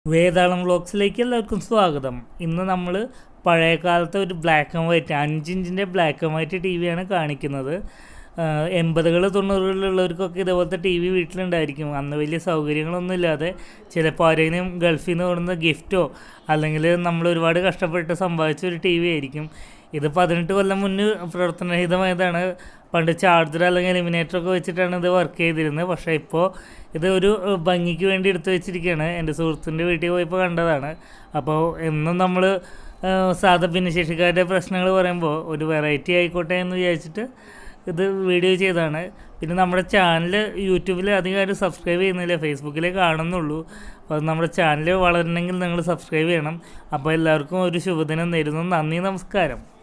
വേതാളം വ്ളോഗ്സിലേക്ക് എല്ലാവർക്കും സ്വാഗതം ഇന്ന് നമ്മൾ പഴയ കാലത്തെ ഒരു ബ്ലാക്ക് ആൻഡ് വൈറ്റ് അഞ്ചിഞ്ചിൻ്റെ ബ്ലാക്ക് ആൻഡ് വൈറ്റ് ടി വിയാണ് കാണിക്കുന്നത് എൺപതുകൾ തൊണ്ണൂറുകളിലുള്ളവർക്കൊക്കെ ഇതേപോലത്തെ ടി വി വീട്ടിലുണ്ടായിരിക്കും അന്ന് വലിയ സൗകര്യങ്ങളൊന്നും ഇല്ലാതെ ചിലപ്പോൾ ആരെങ്കിലും ഗൾഫിൽ നിന്ന് കൊടുക്കുന്ന ഗിഫ്റ്റോ അല്ലെങ്കിൽ നമ്മൾ ഒരുപാട് കഷ്ടപ്പെട്ട് സമ്പാദിച്ച ഒരു ടി വി ആയിരിക്കും ഇത് പതിനെട്ട് കൊല്ലം മുന്നേ പ്രവർത്തനരഹിതമായതാണ് പണ്ട് ചാർജർ അല്ലെങ്കിൽ എലിമിനേറ്റർ ഒക്കെ വെച്ചിട്ടാണ് ഇത് വർക്ക് ചെയ്തിരുന്നത് പക്ഷേ ഇപ്പോൾ ഇത് ഒരു ഏഹ്, ഭംഗിക്ക് വേണ്ടി എടുത്തു വെച്ചിരിക്കുകയാണ് എൻ്റെ സുഹൃത്തിൻ്റെ വീട്ടിൽ പോയപ്പോൾ കണ്ടതാണ് അപ്പോൾ എന്നും നമ്മൾ സാധാ ഭിന്നശേഷിക്കാരുടെ പ്രശ്നങ്ങൾ പറയുമ്പോൾ ഒരു വെറൈറ്റി ആയിക്കോട്ടെ എന്ന് വിചാരിച്ചിട്ട് ഇത് വീഡിയോ ചെയ്തതാണ് പിന്നെ നമ്മുടെ ചാനൽ യൂട്യൂബിൽ അധികം ആരും സബ്സ്ക്രൈബ് ചെയ്യുന്നില്ല ഫേസ്ബുക്കിലേ കാണുന്നുള്ളൂ അപ്പോൾ നമ്മുടെ ചാനൽ വളരണമെങ്കിൽ നിങ്ങൾ സബ്സ്ക്രൈബ് ചെയ്യണം അപ്പോൾ എല്ലാവർക്കും ഒരു ശുഭദിനം നേരുന്നു നന്ദി നമസ്കാരം